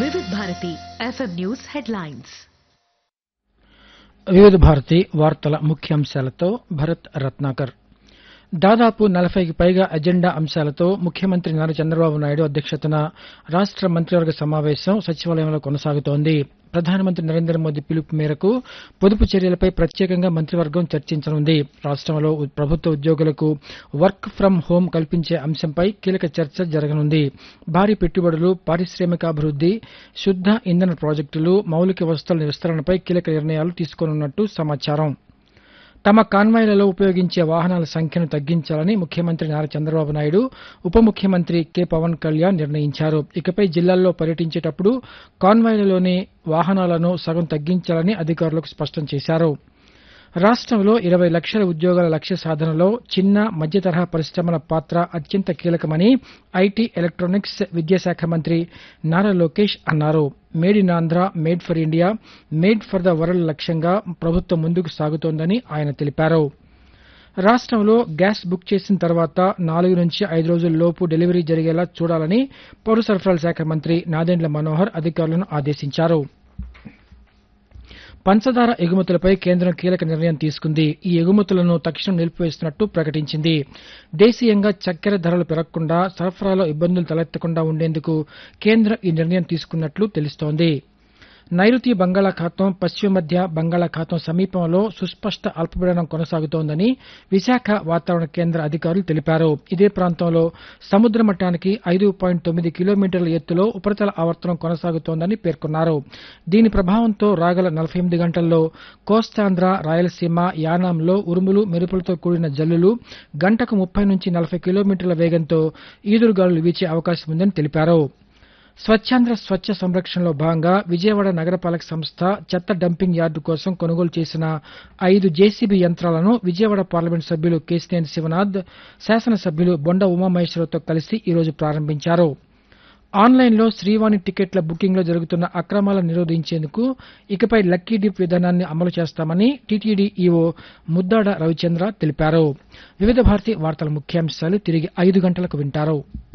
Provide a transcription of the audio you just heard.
వివిధ Bharati FM news headlines వివిధ భారతి వార్తల ముఖ్యాంశాలతో భరత్ రత్నాకర్ దాదాపు నలభైకి పైగా అజెండా అంశాలతో ముఖ్యమంత్రి నారా చంద్రబాబు నాయుడు అధ్యక్షతన రాష్ట మంత్రివర్గ సమావేశం సచివాలయంలో కొనసాగుతోంది ప్రధానమంత్రి నరేంద్ర మోదీ పిలుపు మేరకు పొదుపు చర్యలపై ప్రత్యేకంగా మంత్రివర్గం చర్చించనుంది రాష్టంలో ప్రభుత్వ ఉద్యోగులకు వర్క్ ఫ్రం హోం కల్పించే అంశంపై కీలక చర్చ జరగనుంది భారీ పెట్టుబడులు పారిశ్రామికాభివృద్ది శుద్ద ఇంధన ప్రాజెక్టులు మౌలిక వసతుల విస్తరణపై కీలక నిర్ణయాలు తీసుకోనున్నట్టు సమాచారం తమ కాన్వాయ్లలో ఉపయోగించే వాహనాల సంఖ్యను తగ్గించాలని ముఖ్యమంత్రి నారా చంద్రబాబు నాయుడు ఉప ముఖ్యమంత్రి కె పవన్ కళ్యాణ్ నిర్ణయించారు ఇకపై జిల్లాల్లో పర్యటించేటప్పుడు కాన్వాయ్లలోని వాహనాలను సగం తగ్గించాలని అధికారులకు స్పష్టం చేశారు రాష్టంలో ఇరవై లక్షల ఉద్యోగాల లక్ష్య సాధనలో చిన్న మధ్య తరహా పరిశ్రమల పాత్ర అత్యంత కీలకమని ఐటీ ఎలక్ట్రానిక్స్ విద్యాశాఖ మంత్రి నారా లోకేష్ అన్నారు made in Andhra made for India made for the world లక్ష్యంగా ప్రభుత్వం ముందుకు సాగుతోందని ఆయన తెలిపారు రాష్టంలో గ్యాస్ బుక్ చేసిన తర్వాత నాలుగు నుంచి ఐదు రోజుల లోపు డెలివరీ జరిగేలా చూడాలని పౌర సరఫరాల శాఖ మంత్రి నాదెండ్ల మనోహర్ అధికారులను ఆదేశించారు పంచదార ఎగుమతులపై కేంద్రం కీలక నిర్ణయం తీసుకుంది ఈ ఎగుమతులను తక్షణం నిలిపివేస్తున్నట్టు ప్రకటించింది దేశీయంగా చక్కెర ధరలు పెరగకుండా సరఫరాలో ఇబ్బందులు తలెత్తకుండా ఉండేందుకు కేంద్రం ఈ నిర్ణయం తీసుకున్నట్లు తెలుస్తోంది నైరుతి బంగాళాఖాతం పశ్చిమ మధ్య బంగాళాఖాతం సమీపంలో సుస్పష్ట అల్పపీడనం కొనసాగుతోందని విశాఖ వాతావరణ కేంద్ర అధికారులు తెలిపారు ఇదే ప్రాంతంలో సముద్ర మట్టానికి ఐదు పాయింట్ తొమ్మిది కిలోమీటర్ల ఎత్తులో ఉపరితల ఆవర్తనం కొనసాగుతోందని పేర్కొన్నారు దీని ప్రభావంతో రాగల నలభై ఎనిమిది గంటల్లో కోస్తాంధ్ర రాయలసీమ యానాంలో ఉరుములు మెరుపులతో కూడిన జల్లులు గంటకు ముప్పై నుంచి నలభై కిలోమీటర్ల వేగంతో ఈదురుగాలులు వీచే అవకాశం ఉందని తెలిపారు స్వచ్ఛాంధ్ర స్వచ్ఛ సంరక్షణలో భాగంగా విజయవాడ నగరపాలక సంస్థ చెత్త డంపింగ్ యార్డు కోసం కొనుగోలు చేసిన ఐదు జేసీబీ యంత్రాలను విజయవాడ పార్లమెంట్ సభ్యులు కేశినేని శివనాథ్ శాసనసభ్యులు బొండ ఉమామహేశ్వరరావుతో కలిసి ఈరోజు ప్రారంభించారు ఆన్లైన్లో శ్రీవాణి టికెట్ల బుకింగ్లో జరుగుతున్న అక్రమాలను నిరోధించేందుకు ఇకపై లక్కీ డిప్ విధానాన్ని అమలు చేస్తామని టీటీడీ ఈవో ముద్దాడ రవిచంద్ర తెలిపారు వివిధ భారతి వార్తల ముఖ్యాంశాలు తిరిగి ఐదు గంటలకు వింటారు